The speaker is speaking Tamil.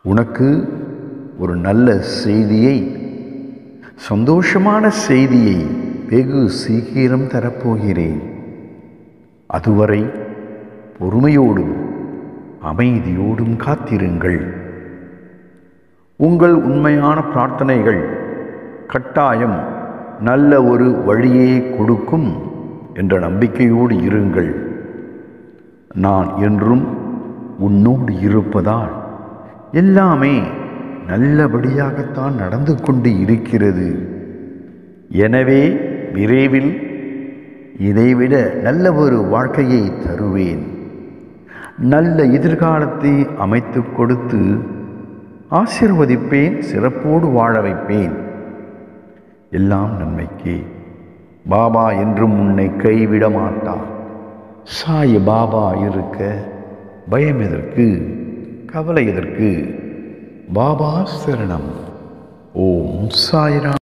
உனக்கு ஒரு நல்ல செய்தியை சந்தோஷமான செய்தியை வெகு சீக்கிரம் தரப்போகிறேன் அதுவரை பொறுமையோடும் அமைதியோடும் காத்திருங்கள் உங்கள் உண்மையான பிரார்த்தனைகள் கட்டாயம் நல்ல ஒரு வழியை கொடுக்கும் என்ற நம்பிக்கையோடு இருங்கள் நான் என்றும் உன்னோடு இருப்பதால் எல்லாமே நல்லபடியாகத்தான் நடந்து கொண்டு இருக்கிறது எனவே விரைவில் இதைவிட நல்ல ஒரு வாழ்க்கையை தருவேன் நல்ல எதிர்காலத்தை அமைத்து கொடுத்து ஆசிர்வதிப்பேன் சிறப்போடு வாழ வைப்பேன் எல்லாம் நன்மைக்கே பாபா என்றும் உன்னை கைவிட மாட்டார் சாய் பாபா இருக்க பயம் எதற்கு கவலை எதற்கு பாபா சரணம் ஓம் சாய்ராம்